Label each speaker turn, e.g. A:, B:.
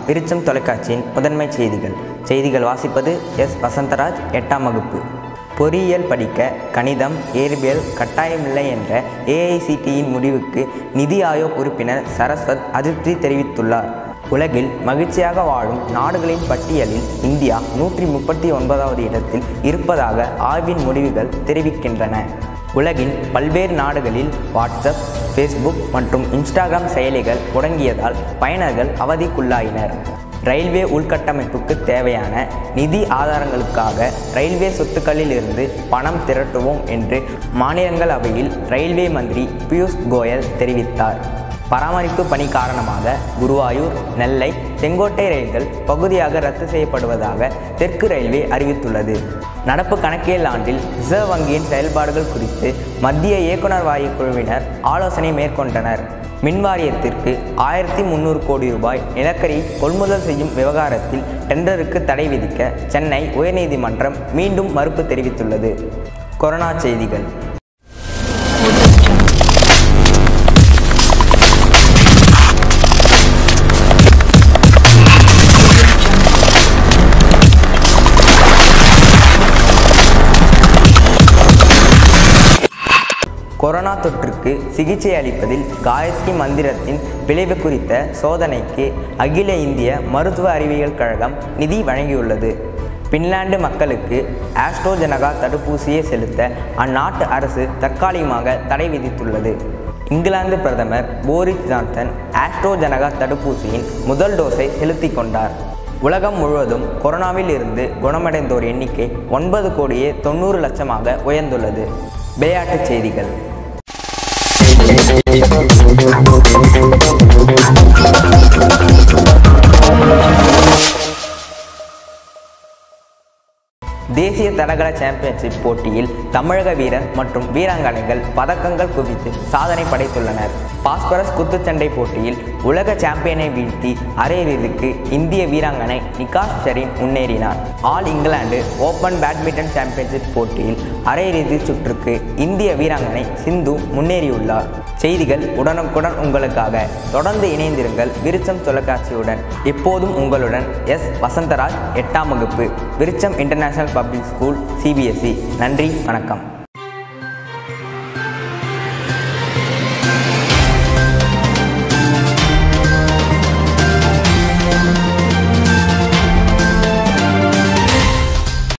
A: விருச்சம் தொலைக்காட்சியின் முதன்மை செய்திகள் செய்திகள் வாசிப்பது எஸ் வசந்தராஜ் எட்டாம் வகுப்பு பொறியியல் படிக்க கணிதம் இயற்பியல் கட்டாயமில்லை என்ற ஏஐசிடியின் முடிவுக்கு நிதி ஆயோக் உறுப்பினர் சரஸ்வத் அதிருப்தி தெரிவித்துள்ளார் உலகில் மகிழ்ச்சியாக வாழும் நாடுகளின் பட்டியலில் இந்தியா நூற்றி முப்பத்தி ஒன்பதாவது இடத்தில் இருப்பதாக ஆய்வின் முடிவுகள் தெரிவிக்கின்றன உலகின் பல்வேறு நாடுகளில் வாட்ஸ்அப் ஃபேஸ்புக் மற்றும் இன்ஸ்டாகிராம் செயலிகள் முடங்கியதால் பயனர்கள் அவதிக்குள்ளாயினர் ரயில்வே உள்கட்டமைப்புக்கு தேவையான நிதி ஆதாரங்களுக்காக ரயில்வே சொத்துக்களில் இருந்து பணம் திரட்டுவோம் என்று மாநிலங்களவையில் ரயில்வே மந்திரி பியூஷ் கோயல் தெரிவித்தார் பராமரிப்பு பணி காரணமாக குருவாயூர் நெல்லை செங்கோட்டை ரயில்கள் பகுதியாக ரத்து செய்யப்படுவதாக தெற்கு ரயில்வே அறிவித்துள்ளது நடப்பு கணக்கியல் ஆண்டில் ரிசர்வ் வங்கியின் செயல்பாடுகள் குறித்து மத்திய இயக்குனர் வாரிய குழுவினர் ஆலோசனை மேற்கொண்டனர் மின் வாரியத்திற்கு ஆயிரத்தி முந்நூறு கோடி ரூபாய் நிலக்கரி கொள்முதல் செய்யும் விவகாரத்தில் டெண்டருக்கு தடை விதிக்க சென்னை உயர்நீதிமன்றம் மீண்டும் மறுப்பு தெரிவித்துள்ளது கொரோனா செய்திகள் கொரோனா தொற்றுக்கு சிகிச்சை அளிப்பதில் காயத்ரி மந்திரத்தின் விளைவு குறித்த சோதனைக்கு அகில இந்திய மருத்துவ அறிவியல் கழகம் நிதி வழங்கியுள்ளது பின்லாந்து மக்களுக்கு ஆஸ்ட்ரோஜெனகா தடுப்பூசியை செலுத்த அந்நாட்டு அரசு தற்காலிகமாக தடை விதித்துள்ளது இங்கிலாந்து பிரதமர் போரிஸ் ஜான்சன் ஆஸ்ட்ரோஜெனகா தடுப்பூசியின் முதல் டோஸை செலுத்திக் கொண்டார் உலகம் முழுவதும் கொரோனாவில் இருந்து குணமடைந்தோர் எண்ணிக்கை ஒன்பது கோடியே தொண்ணூறு லட்சமாக உயர்ந்துள்ளது விளையாட்டுச் செய்திகள் தேசிய தடகள சாம்பியன்ஷிப் போட்டியில் தமிழக வீரர் மற்றும் வீராங்கனைகள் பதக்கங்கள் குவித்து சாதனை படைத்துள்ளனர் பாஸ்பரஸ் குத்துச்சண்டை போட்டியில் உலக சாம்பியனை வீழ்த்தி அரையிறுதிக்கு இந்திய வீராங்கனை நிகாஷ் ஷரீன் முன்னேறினார் all England open badminton championship போட்டியில் அரையிறுதி சுற்றுக்கு இந்திய வீராங்கனை சிந்து முன்னேறியுள்ளார் செய்திகள் உடனுக்குடன் உங்களுக்காக தொடர்ந்து இணைந்திருங்கள் விருச்சம் தொலைக்காட்சியுடன் எப்போதும் உங்களுடன் எஸ் வசந்தராஜ் எட்டாம் வகுப்பு Virutcham international public school CBSE நன்றி வணக்கம்